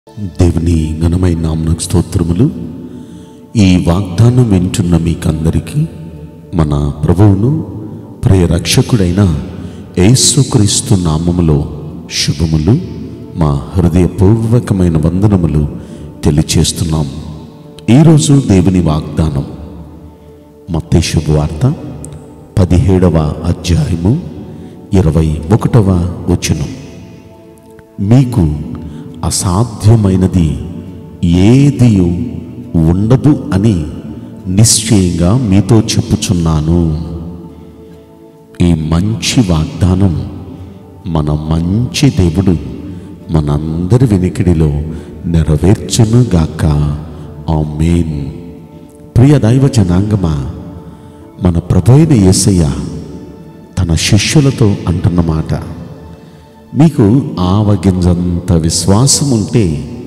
దేవుని ఘనమైన నామనకు స్తోత్రములు ఈ వాగ్దానం వింటున్న మీకందరికీ మన ప్రభువును ప్రియ రక్షకుడైన యేసుక్రీస్తు నామములో శుభములు మా హృదయపూర్వకమైన వందనములు తెలియచేస్తున్నాం ఈరోజు దేవుని వాగ్దానం మత్తయి శుభవార్త పదిహేడవ అధ్యాయము ఇరవై ఒకటవ వచనం మీకు అసాధ్యమైనది ఏది ఉండదు అని నిశ్చయంగా మీతో చెప్పుచున్నాను ఈ మంచి వాగ్దానం మన మంచి దేవుడు మనందరి వెనికిడిలో నెరవేర్చునుగాక ఆమేన్ ప్రియ దైవ జనాంగమా మన ప్రభు అయిన యేసయ్య తన శిష్యులతో అంటున్న మాట మీకు ఆవగింజంత విశ్వాసం ఉంటే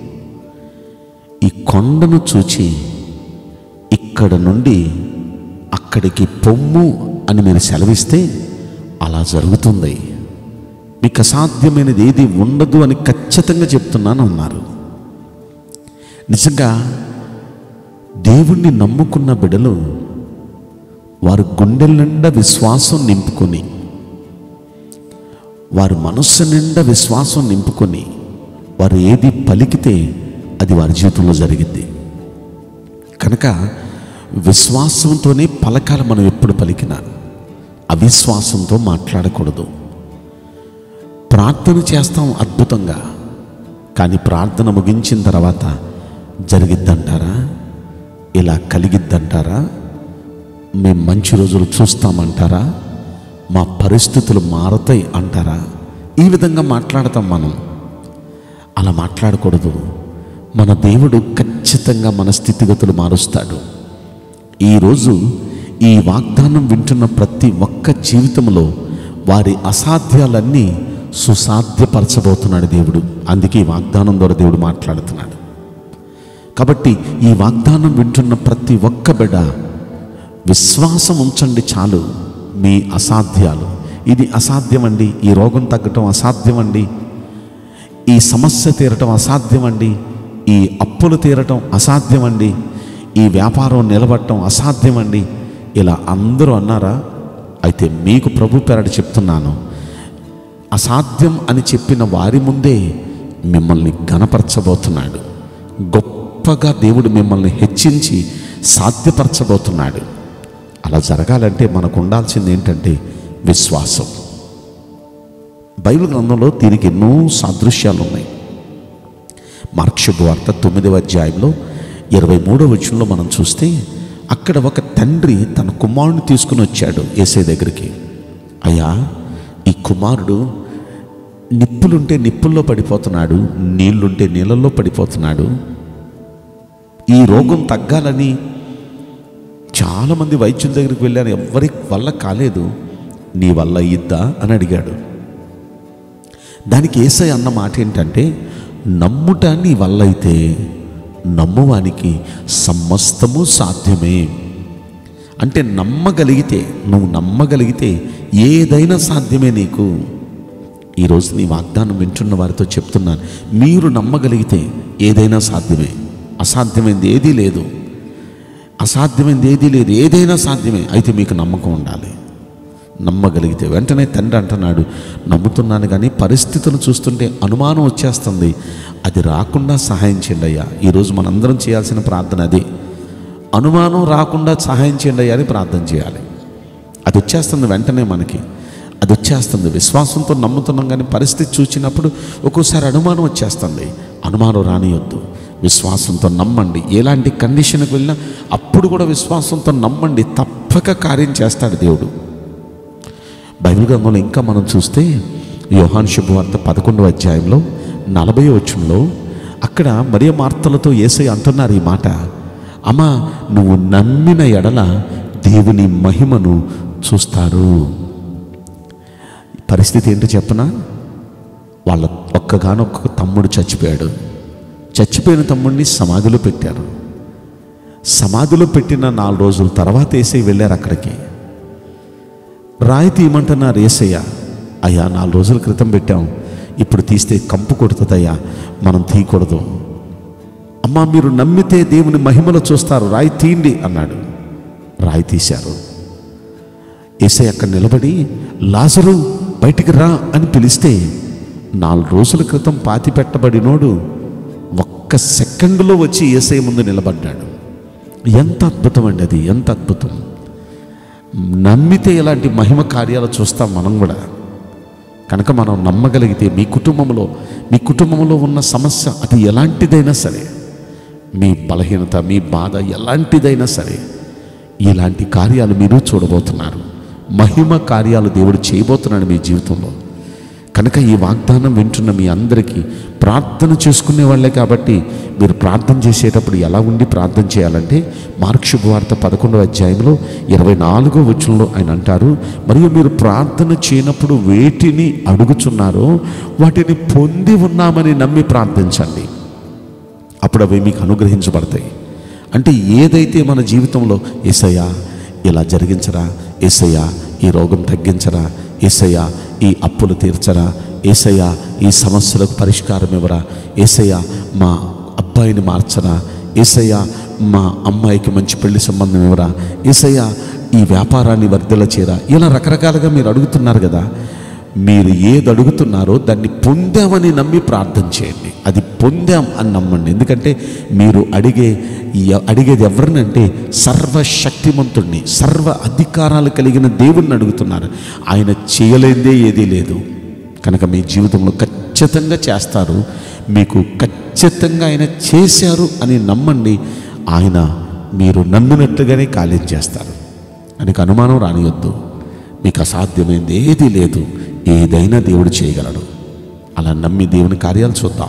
ఈ కొండను చూచి ఇక్కడ నుండి అక్కడికి పొమ్ము అని మీరు సెలవిస్తే అలా జరుగుతుంది మీకు అసాధ్యమైనది ఏది ఉండదు అని ఖచ్చితంగా చెప్తున్నాను అన్నారు నిజంగా దేవుణ్ణి నమ్ముకున్న బిడలు వారి గుండెల నిండా విశ్వాసం నింపుకొని వారి మనస్సు నిండా విశ్వాసం నింపుకొని వారు ఏది పలికితే అది వారి జీవితంలో జరిగింది కనుక విశ్వాసంతోనే పలకాలి మనం ఎప్పుడు పలికినా అవిశ్వాసంతో మాట్లాడకూడదు ప్రార్థన చేస్తాం అద్భుతంగా కానీ ప్రార్థన ముగించిన తర్వాత జరిగిద్దంటారా ఇలా కలిగిద్దంటారా మేము మంచి రోజులు చూస్తామంటారా మా పరిస్థితులు మారతాయి అంటారా ఈ విధంగా మాట్లాడతాం మనం అలా మాట్లాడకూడదు మన దేవుడు ఖచ్చితంగా మన స్థితిగతులు మారుస్తాడు ఈరోజు ఈ వాగ్దానం వింటున్న ప్రతి ఒక్క జీవితంలో వారి అసాధ్యాలన్నీ సుసాధ్యపరచబోతున్నాడు దేవుడు అందుకే ఈ వాగ్దానం ద్వారా దేవుడు మాట్లాడుతున్నాడు కాబట్టి ఈ వాగ్దానం వింటున్న ప్రతి ఒక్క బిడ్డ విశ్వాసం ఉంచండి చాలు మీ అసాధ్యాలు ఇది అసాధ్యమండి ఈ రోగం తగ్గటం అసాధ్యమండి ఈ సమస్య తీరటం అసాధ్యమండి ఈ అప్పులు తీరటం అసాధ్యమండి ఈ వ్యాపారం నిలబడటం అసాధ్యమండి ఇలా అందరూ అన్నారా అయితే మీకు ప్రభు పేరట చెప్తున్నాను అసాధ్యం అని చెప్పిన వారి ముందే మిమ్మల్ని గణపరచబోతున్నాడు గొప్పగా దేవుడు మిమ్మల్ని హెచ్చించి సాధ్యపరచబోతున్నాడు అలా జరగాలంటే మనకు ఉండాల్సింది ఏంటంటే విశ్వాసం బైబిల్ గ్రంథంలో దీనికి ఎన్నో సాదృశ్యాలు ఉన్నాయి మార్క్షపు వార్త తొమ్మిదవ అధ్యాయంలో ఇరవై మూడవ వచనంలో మనం చూస్తే అక్కడ ఒక తండ్రి తన కుమారుని తీసుకుని వచ్చాడు ఏసే దగ్గరికి అయ్యా ఈ కుమారుడు నిప్పులుంటే నిప్పుల్లో పడిపోతున్నాడు నీళ్లుంటే నీళ్ళల్లో పడిపోతున్నాడు ఈ రోగం తగ్గాలని చాలామంది వైద్యుల దగ్గరికి వెళ్ళాను ఎవరి వల్ల కాలేదు నీ వల్ల ఇద్దా అని అడిగాడు దానికి ఏసై అన్న మాట ఏంటంటే నమ్ముట నీ వల్ల అయితే నమ్మువానికి సమస్తము సాధ్యమే అంటే నమ్మగలిగితే నువ్వు నమ్మగలిగితే ఏదైనా సాధ్యమే నీకు ఈరోజు నీ వాగ్దానం వింటున్న వారితో చెప్తున్నాను మీరు నమ్మగలిగితే ఏదైనా సాధ్యమే అసాధ్యమైంది ఏదీ లేదు అసాధ్యమైంది ఏదీ లేదు ఏదైనా సాధ్యమే అయితే మీకు నమ్మకం ఉండాలి నమ్మగలిగితే వెంటనే తండ్రి అంటున్నాడు నమ్ముతున్నాను కానీ పరిస్థితులను చూస్తుంటే అనుమానం వచ్చేస్తుంది అది రాకుండా సహాయం చేయండి అయ్యా ఈరోజు మనందరం చేయాల్సిన ప్రార్థన అదే అనుమానం రాకుండా సహాయం చేయండి అయ్యా అని ప్రార్థన చేయాలి అది వచ్చేస్తుంది వెంటనే మనకి అది వచ్చేస్తుంది విశ్వాసంతో నమ్ముతున్నాం కానీ పరిస్థితి చూసినప్పుడు ఒక్కోసారి అనుమానం వచ్చేస్తుంది అనుమానం రానియొద్దు విశ్వాసంతో నమ్మండి ఎలాంటి కండిషన్కి వెళ్ళినా అప్పుడు కూడా విశ్వాసంతో నమ్మండి తప్పక కార్యం చేస్తాడు దేవుడు బైబిల్ గ్రంథంలో ఇంకా మనం చూస్తే యోహాన్ శుభవార్త పదకొండవ అధ్యాయంలో నలభై వచ్చంలో అక్కడ మరియ మార్తలతో ఏసై అంటున్నారు ఈ మాట అమ్మా నువ్వు నమ్మిన ఎడల దేవుని మహిమను చూస్తారు పరిస్థితి ఏంటో చెప్పనా వాళ్ళ ఒక్కగానొక్క తమ్ముడు చచ్చిపోయాడు చచ్చిపోయిన తమ్ముడిని సమాధిలో పెట్టారు సమాధిలో పెట్టిన నాలుగు రోజుల తర్వాత వేసి వెళ్ళారు అక్కడికి రాయి తీయమంటున్నారు ఏసయ్య అయ్యా నాలుగు రోజుల క్రితం పెట్టాం ఇప్పుడు తీస్తే కంపు కొడుతుందయ్యా మనం తీయకూడదు అమ్మా మీరు నమ్మితే దేవుని మహిమలో చూస్తారు రాయి తీయండి అన్నాడు రాయి తీశారు ఏసై అక్కడ నిలబడి లాజరు బయటికి రా అని పిలిస్తే నాలుగు రోజుల క్రితం పాతి పెట్టబడినోడు ఒక్క సెకండ్లో వచ్చి ఏసై ముందు నిలబడ్డాడు ఎంత అద్భుతం అండి అది ఎంత అద్భుతం నమ్మితే ఇలాంటి మహిమ కార్యాలు చూస్తాం మనం కూడా కనుక మనం నమ్మగలిగితే మీ కుటుంబంలో మీ కుటుంబంలో ఉన్న సమస్య అది ఎలాంటిదైనా సరే మీ బలహీనత మీ బాధ ఎలాంటిదైనా సరే ఇలాంటి కార్యాలు మీరు చూడబోతున్నారు మహిమ కార్యాలు దేవుడు చేయబోతున్నాడు మీ జీవితంలో కనుక ఈ వాగ్దానం వింటున్న మీ అందరికీ ప్రార్థన చేసుకునే వాళ్ళే కాబట్టి మీరు ప్రార్థన చేసేటప్పుడు ఎలా ఉండి ప్రార్థన చేయాలంటే మార్క్ శుభవార్త పదకొండవ అధ్యాయంలో ఇరవై నాలుగో వచనంలో ఆయన అంటారు మరియు మీరు ప్రార్థన చేయనప్పుడు వేటిని అడుగుచున్నారో వాటిని పొంది ఉన్నామని నమ్మి ప్రార్థించండి అప్పుడు అవి మీకు అనుగ్రహించబడతాయి అంటే ఏదైతే మన జీవితంలో ఏసయ్యా ఇలా జరిగించరా ఏసయ్యా ఈ రోగం తగ్గించరా ఏసయ్యా ఈ అప్పులు తీర్చరా ఏసయ్యా ఈ సమస్యలకు పరిష్కారం ఇవ్వరా ఏసయ్యా మా అబ్బాయిని మార్చరా ఏసయ్యా మా అమ్మాయికి మంచి పెళ్లి సంబంధం ఇవ్వరా ఏసయ్యా ఈ వ్యాపారాన్ని వర్ధల చేయరా ఇలా రకరకాలుగా మీరు అడుగుతున్నారు కదా మీరు ఏది అడుగుతున్నారో దాన్ని పొందామని నమ్మి ప్రార్థన చేయండి అది పొందాం అని నమ్మండి ఎందుకంటే మీరు అడిగే ఎ- అడిగేది ఎవరినంటే సర్వశక్తిమంతుణ్ణి సర్వ అధికారాలు కలిగిన దేవుణ్ణి అడుగుతున్నారు ఆయన చేయలేదే ఏదీ లేదు కనుక మీ జీవితంలో ఖచ్చితంగా చేస్తారు మీకు ఖచ్చితంగా ఆయన చేశారు అని నమ్మండి ఆయన మీరు నమ్మినట్లుగానే కార్యం చేస్తారు ఆయనకు అనుమానం రానియొద్దు మీకు అసాధ్యమైంది ఏదీ లేదు ఏదైనా దేవుడు చేయగలడు అలా నమ్మి దేవుని కార్యాలు చూద్దాం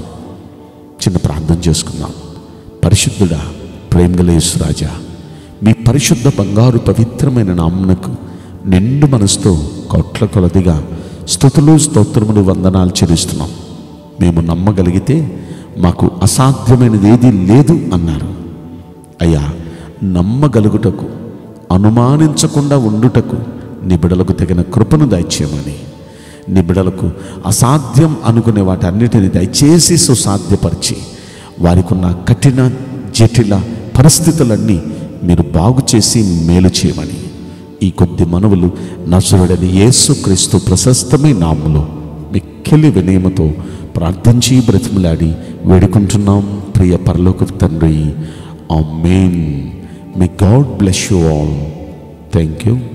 చిన్న ప్రార్థన చేసుకుందాం పరిశుద్ధుడా ప్రేమగల యేసురాజా మీ పరిశుద్ధ బంగారు పవిత్రమైన నామునకు నిండు మనసుతో కోట్ల కొలదిగా స్థుతులు స్తోత్రములు వందనాలు చెల్లిస్తున్నాం మేము నమ్మగలిగితే మాకు అసాధ్యమైనది ఏదీ లేదు అన్నారు అయ్యా నమ్మగలుగుటకు అనుమానించకుండా ఉండుటకు నిబిడలకు తగిన కృపను దయచేయమని నిబిడలకు అసాధ్యం అనుకునే వాటన్నిటిని దయచేసి సుసాధ్యపరిచి వారికి ఉన్న కఠిన జటిల పరిస్థితులన్నీ మీరు బాగు చేసి మేలు చేయమని ఈ కొద్ది మనవులు నజరుడని యేసుక్రీస్తు ప్రశస్తమైన నామములో మిక్కిలి వినయమతో ప్రార్థించి బ్రతిమలాడి వేడుకుంటున్నాం ప్రియ పరలోక తండ్రి amen may God bless you all thank you